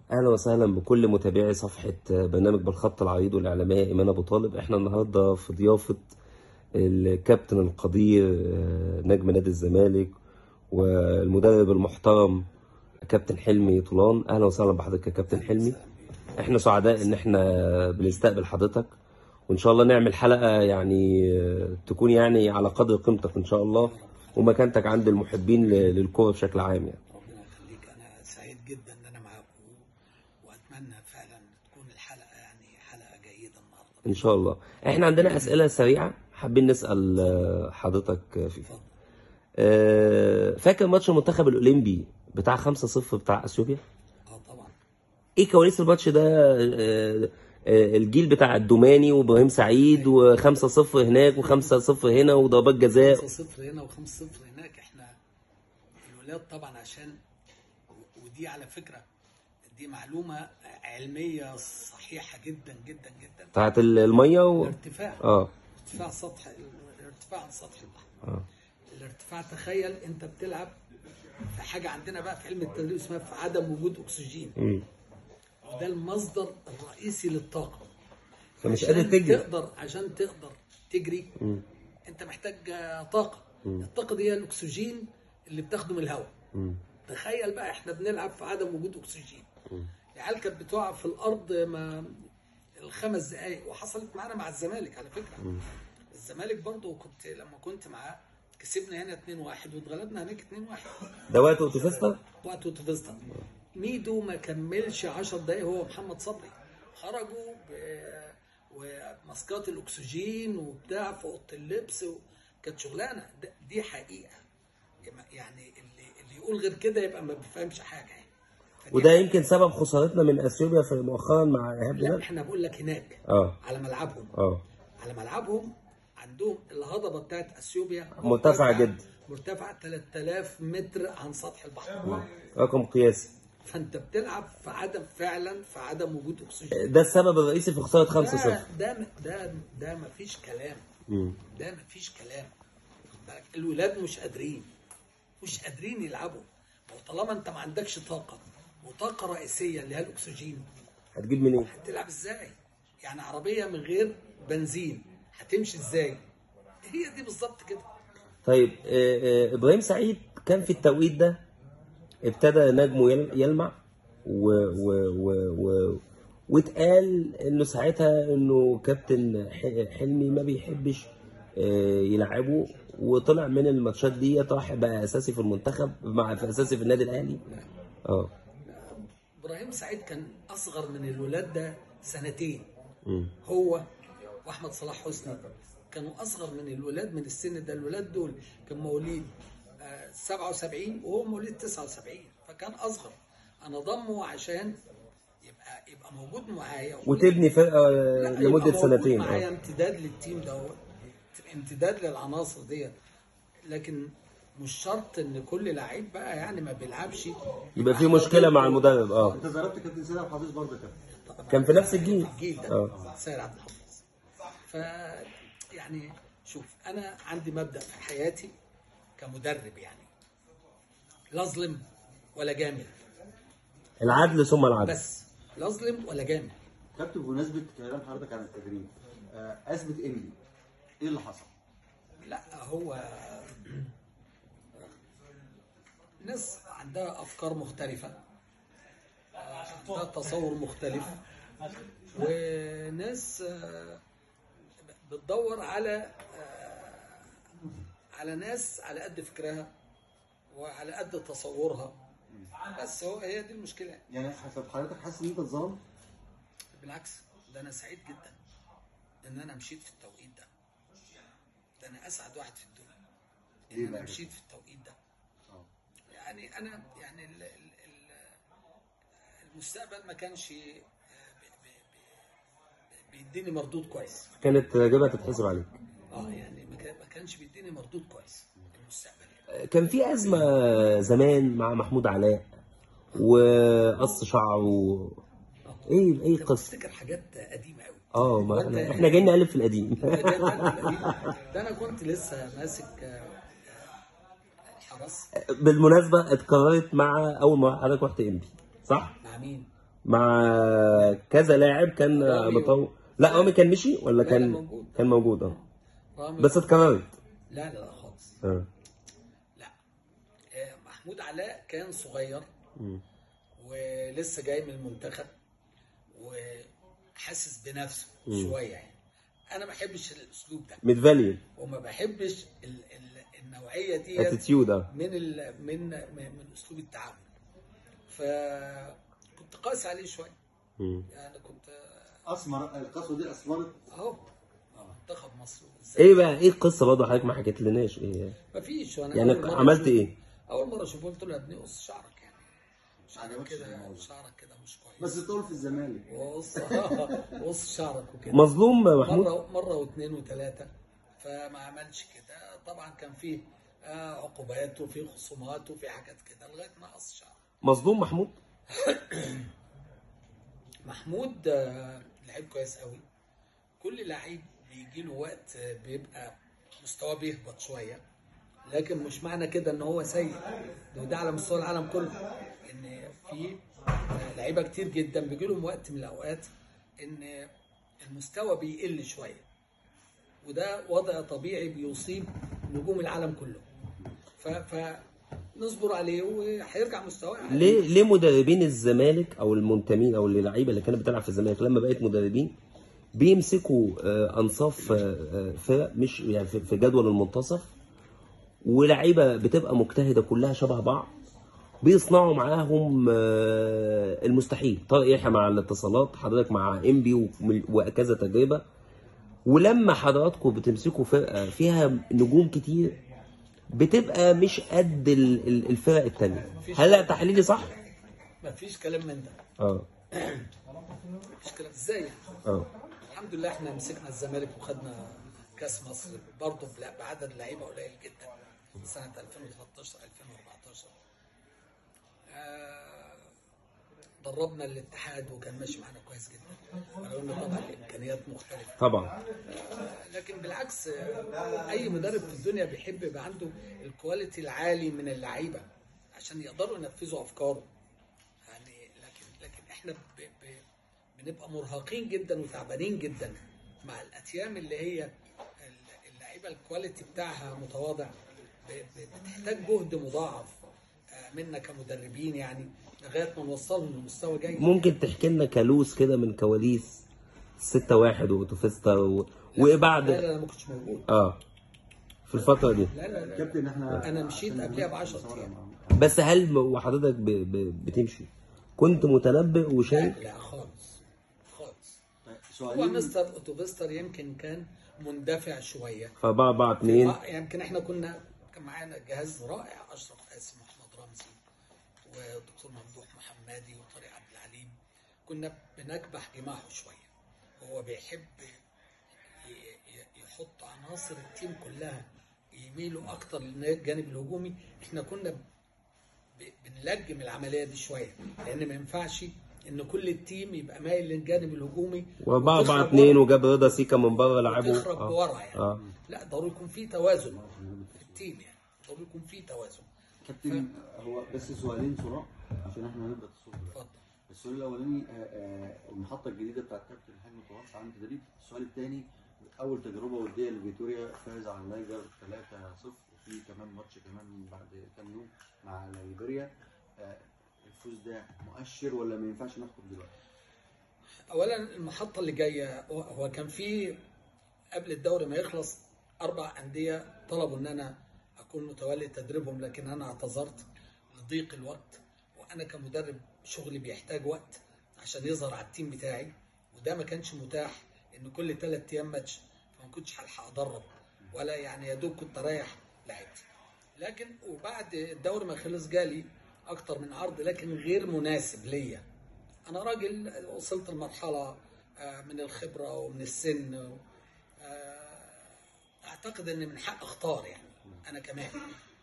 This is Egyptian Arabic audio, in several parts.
اهلا وسهلا بكل متابعي صفحه برنامج بالخط العريض والاعلاميه ايمان ابو طالب احنا النهارده في ضيافه الكابتن القدير آه، نجم نادي الزمالك والمدرب المحترم كابتن حلمي طولان اهلا وسهلا بحضرتك يا كابتن حلمي احنا سعداء ان احنا بنستقبل حضرتك وان شاء الله نعمل حلقه يعني آه، تكون يعني على قدر قيمتك ان شاء الله ومكانتك عند المحبين ل- للكوره بشكل عام يعني ربنا يخليك انا سعيد جدا ان انا معاكم واتمنى فعلا تكون الحلقه يعني حلقه جيده النهارده ان شاء الله احنا عندنا اسئله سريعه حابين نسال آه، حضرتك فيها اتفضل آه، فاكر ماتش المنتخب الاولمبي بتاع 5-0 بتاع اثيوبيا اه طبعا ايه كواليس الماتش ده آه، آه، الجيل بتاع الدوماني وابراهيم سعيد و5-0 هناك و5-0 هنا وضربات جزاء 5 0 هنا و5 0 هناك احنا الولاد طبعا عشان ودي على فكره دي معلومه علميه صحيحه جدا جدا جدا بتاعت ال- الميه و... الارتفاع اه ارتفاع سطح الارتفاع عن سطح البحر اه الارتفاع تخيل انت بتلعب في حاجه عندنا بقى في علم التدريب اسمها في عدم وجود اكسجين مم. وده المصدر الرئيسي للطاقه فمش عشان قادر تجري تقدر عشان تقدر تجري انت محتاج آه، طاقه الطاقه دي هي الاكسجين اللي بتاخده من الهواء مم. تخيل بقى احنا بنلعب في عدم وجود اكسجين العيال كانت بتقع في الارض ما الخمس دقائق وحصلت معانا مع الزمالك على فكره الزمالك برضو كنت لما كنت معاه كسبنا هنا 2-1 واتغلبنا هناك 2-1 ده وقت اوتوفيستا وقت اوتوفيستا ميدو ما كملش 10 دقايق هو محمد صبري خرجوا ب- وماسكات الاكسجين وبتاع في اوضه اللبس و... كانت شغلانه ده- دي حقيقه يعني اللي اللي يقول غير كده يبقى ما بيفهمش حاجه يعني فدي وده يمكن سبب خسارتنا من اثيوبيا في مؤخرا مع ايهاب لا جلال احنا بقول لك هناك اه على ملعبهم اه على ملعبهم عندهم الهضبه بتاعت اثيوبيا مرتفعة جدا. مرتفعه 3000 متر عن سطح البحر رقم قياسي فانت بتلعب في عدم فعلا في عدم وجود اكسجين ده السبب الرئيسي في خساره 5-0 ده ده ده ده ما فيش كلام مم. ده ما فيش كلام خد بالك، الولاد مش قادرين مش قادرين يلعبوا وطالما انت ما عندكش طاقه وطاقه رئيسيه اللي هي الاكسجين هتجيب منين؟ هتلعب ازاي؟ يعني عربيه من غير بنزين هتمشي ازاي؟ هي دي بالظبط كده طيب آه، آه، ابراهيم سعيد كان في التوقيت ده ابتدى نجمه يل- يلمع و و و و واتقال انه ساعتها انه كابتن ح- حلمي ما بيحبش آه، يلعبه وطلع من الماتشات دي راح بقى اساسي في المنتخب مع في اساسي في النادي الاهلي اه ابراهيم سعيد كان اصغر من الولاد ده سنتين مم. هو واحمد صلاح حسني كانوا اصغر من الولاد من السن ده الولاد دول كان مواليد آه، 77 وهو مواليد 79 فكان اصغر انا ضمه عشان يبقى يبقى موجود معايا وتبني فرقه لا، آه، يبقى لمده موجود سنتين معايا اه امتداد للتيم دوت امتداد للعناصر ديت لكن مش شرط ان كل لعيب بقى يعني ما بيلعبش يبقى في مشكله مع المدرب اه انت ضربت كابتن سيد عبد الحفيظ برضه كده كان في نفس الجيل الجيل ده اه سيد عبد الحفيظ ف يعني شوف انا عندي مبدا في حياتي كمدرب يعني لا اظلم ولا جامل العدل ثم العدل بس لا اظلم ولا جامل كابتن بمناسبه كلام حضرتك عن التدريب آه، ازمه انبي ايه اللي حصل؟ لا هو ناس عندها افكار مختلفه عندها تصور مختلف وناس آه، بتدور على آه، على ناس على قد فكرها وعلى قد تصورها بس هو هي دي المشكله يعني طب حضرتك حاسس ان انت اتظلم؟ بالعكس ده انا سعيد جدا ان انا مشيت في التوقيت ده ده انا اسعد واحد في الدنيا ليه ان انا بقى؟ مشيت في التوقيت ده اه يعني انا يعني ال ال ال المستقبل ما كانش آه، بي- بي- بي- بيديني مردود كويس كانت اجابه تتحسب عليك اه يعني ما كان- ما كانش بيديني مردود كويس المستقبل كان في أزمة زمان مع محمود علاء وقص شعره ايه ايه انت قصة بتفتكر حاجات قديمه قوي اه ما وأنت- احنا, احنا جايين نقلب في القديم ده انا كنت لسه ماسك آه، آه، الحرس بالمناسبة اتكررت مع اول ما حضرتك رحت انبي صح؟ مع مين؟ مع كذا لاعب كان رامي و- مطور لا رامي كان مشي ولا لا، كان موجود. كان موجود اه رامي بس اتكررت لا لا لا خالص اه لا آه، محمود علاء كان صغير مم. ولسه جاي من المنتخب وحاسس بنفسه شويه يعني انا ما بحبش الاسلوب ده ميدفاليو وما بحبش ال ال النوعيه دي اتيتيود اه من ال من من من اسلوب التعامل فكنت قاسي عليه شويه مم. يعني كنت اسمر القصوه دي اسمرت اهو منتخب مصر ازاي ايه بقى ايه القصه برضه حضرتك ما حكيت لناش ايه مفيش وانا يعني أول مرة عملت أشوف- ايه؟ اول مره اشوفه قلت له يا ابني قص شعرك يعني شعرك عجبكش كده الموضوع. شعرك كده مش كويس بس طول في الزمالك وقص قص شعرك وكده مظلوم محمود مره مره واثنين وثلاثه فما عملش كده طبعا كان فيه آه، عقوبات وفي خصومات وفي حاجات كده لغايه ما قص شعره مظلوم محمود محمود آه، لعيب كويس قوي كل لعيب بيجي له وقت آه، بيبقى مستواه بيهبط شويه لكن مش معنى كده ان هو سيء ده وده على مستوى العالم كله ان في آه، لعيبه كتير جدا بيجي لهم وقت من الاوقات ان المستوى بيقل شويه وده وضع طبيعي بيصيب نجوم العالم كله ف فنصبر عليه وهيرجع مستواه ليه ليه مدربين الزمالك او المنتمين او اللعيبه اللي كانت بتلعب في الزمالك لما بقت مدربين بيمسكوا آه، انصاف آه، آه، فرق مش يعني في في جدول المنتصف ولعيبه بتبقى مجتهده كلها شبه بعض بيصنعوا معاهم آه، المستحيل طارق يحيى مع الاتصالات حضرتك مع انبي وم- وكذا تجربه ولما حضراتكم بتمسكوا فرقه فيها نجوم كتير بتبقى مش قد ال- ال- الفرق التانية هل لا تحليلي صح؟ مفيش كلام من ده اه مفيش كلام ازاي يعني؟ اه الحمد لله احنا مسكنا الزمالك وخدنا كاس مصر برضه بلا- بعدد لعيبه قليل جدا سنه 2013 2014 آه، دربنا الاتحاد وكان ماشي معانا كويس جدا ولو ان طبعا الامكانيات مختلفه طبعا لكن بالعكس آه، اي مدرب في الدنيا بيحب يبقى عنده الكواليتي العالي من اللعيبه عشان يقدروا ينفذوا افكاره يعني لكن لكن احنا ب ب بنبقى مرهقين جدا وتعبانين جدا مع الاتيام اللي هي ال- اللعيبه الكواليتي بتاعها متواضع ب- ب- بتحتاج جهد مضاعف آه، منا كمدربين يعني لغايه ما نوصلهم لمستوى جيد ممكن تحكي لنا كالوس كده من كواليس 6 1 وتوفيستا و... وبعد لا لا انا ما كنتش موجود اه في الفترة دي لا لا لا كابتن احنا انا مشيت قبلها ب 10 ايام بس هل وحضرتك ب... ب... بتمشي كنت متنبئ لا وشايف لا خالص خالص طيب، هو سؤالين مستر اوتوفيستر يمكن كان مندفع شويه فبقى أربعة اتنين آه، يمكن احنا كنا كان معانا جهاز رائع اشرف قاسم واحمد رمزي والدكتور ممدوح محمدي وطارق عبد العليم كنا بنكبح جماحه شويه هو بيحب ي- ي- يحط عناصر التيم كلها يميلوا اكتر للجانب الهجومي احنا كنا ب- بنلجم العمليه دي شويه لان ما ينفعش ان كل التيم يبقى مايل للجانب الهجومي وأربعة أربعة وتخرج اتنين ورا. وجاب رضا سيكا من بره لعبه تخرج آه. بورا يعني اه لا ضروري يكون في توازن في التيم يعني ضروري يكون في توازن كابتن هو بس سؤالين صراع عشان احنا هنبدا الصوت دلوقتي اتفضل السؤال الاولاني آه، آه، المحطه الجديده بتاعت كابتن حلمي متوقع عن تدريب السؤال الثاني اول تجربه وديه لفيتوريا فاز على النيجر 3-0 وفي كمان ماتش كمان بعد كام يوم مع ليبيريا آه، الفوز ده مؤشر ولا ما ينفعش نحكم دلوقتي؟ اولا المحطه اللي جايه هو- هو كان في قبل الدوري ما يخلص اربع انديه طلبوا ان انا اكون متولي تدريبهم لكن انا اعتذرت لضيق الوقت وانا كمدرب شغلي بيحتاج وقت عشان يظهر على التيم بتاعي وده ما كانش متاح ان كل ثلاث ايام ماتش فما كنتش هلحق ادرب ولا يعني يا دوب كنت رايح لعبت لكن وبعد الدوري ما خلص جالي اكتر من عرض لكن غير مناسب ليا انا راجل وصلت لمرحله آه، من الخبره ومن السن آه، اعتقد ان من حق اختار يعني انا كمان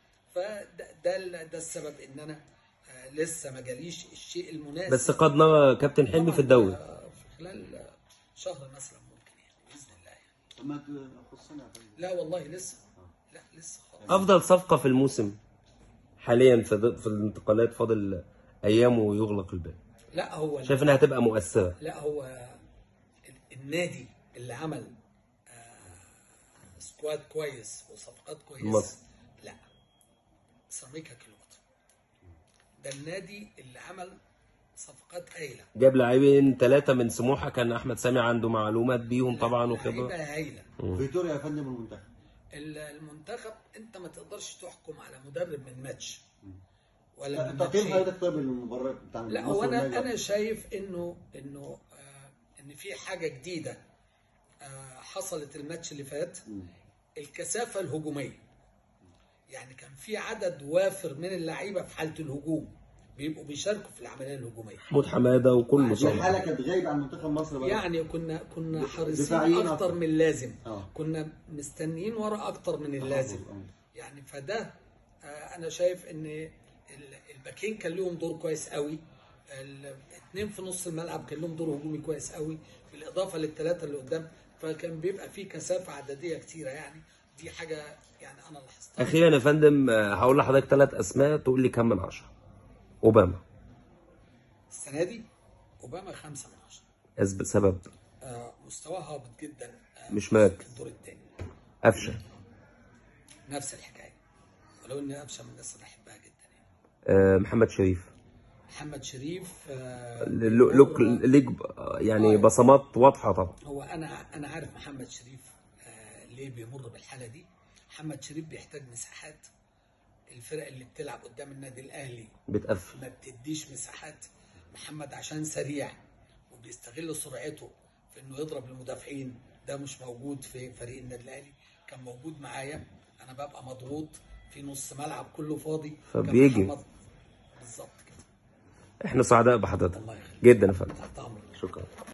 فده ده, ال- ده السبب ان انا آه، لسه ما جاليش الشيء المناسب بس قد نرى كابتن حلمي في الدوري آه، في خلال آه، شهر مثلا ممكن يعني باذن الله يعني. طب ما تخصنا يا فندم لا والله لسه لا لسه خالص افضل صفقة في الموسم حاليا في, في الانتقالات فاضل ايام ويغلق الباب لا هو شايف انها هتبقى مؤثره لا هو ال- النادي اللي عمل آه، سكواد كويس وصفقات كويسه مصر. لا سيراميكا كليوباترا ده النادي اللي عمل صفقات هايله جاب لاعبين ثلاثه من سموحه كان احمد سامي عنده معلومات بيهم طبعا لعيبه وخبره هايله فيتوريا يا فندم المنتخب ال- المنتخب انت ما تقدرش تحكم على مدرب من ماتش ولا لا، من تقييم ماتشين. حضرتك طيب للمباراه بتاع لا مصر هو انا والنيجر؟ انا شايف انه انه آه ان في حاجه جديده آه حصلت الماتش اللي فات الكثافه الهجوميه يعني كان في عدد وافر من اللعيبه في حاله الهجوم بيبقوا بيشاركوا في العمليه الهجوميه محمود حماده وكله دي حاله طبعا كانت غايبه عن منتخب مصر بقى يعني كنا كنا حريصين دفاعيين اكتر أكتر. من اللازم آه. كنا مستنيين ورا اكتر من اللازم آه. يعني فده آه، انا شايف ان ال- الباكين كان لهم دور كويس قوي الاثنين في نص الملعب كان لهم دور هجومي كويس قوي بالاضافه للثلاثه اللي قدام فكان بيبقى في كثافه عدديه كتيره يعني دي حاجه يعني انا لاحظتها اخيرا يا فندم آه، هقول لحضرتك ثلاث اسماء تقول لي كم من عشره اوباما السنه دي اوباما خمسة من عشرة أسب- سبب آه، مستواه هابط جدا آه، مش مركز. في الدور الثاني قفشه نفس الحكايه ولو اني قفشه من الناس اللي بحبها جدا يعني آه، محمد شريف محمد شريف آه، ل- لوك ليك آه، يعني بصمات واضحه طبعا هو انا انا عارف محمد شريف آه، ليه بيمر بالحاله دي محمد شريف بيحتاج مساحات الفرق اللي بتلعب قدام النادي الاهلي بتقفل ما بتديش مساحات محمد عشان سريع وبيستغل سرعته في انه يضرب المدافعين ده مش موجود في فريق النادي الاهلي كان موجود معايا انا ببقى مضغوط في نص ملعب كله فاضي كان فبيجي. محمد- بالظبط كده احنا سعداء بحضرتك الله يخليك جدا يا فندم تحت امرك شكرا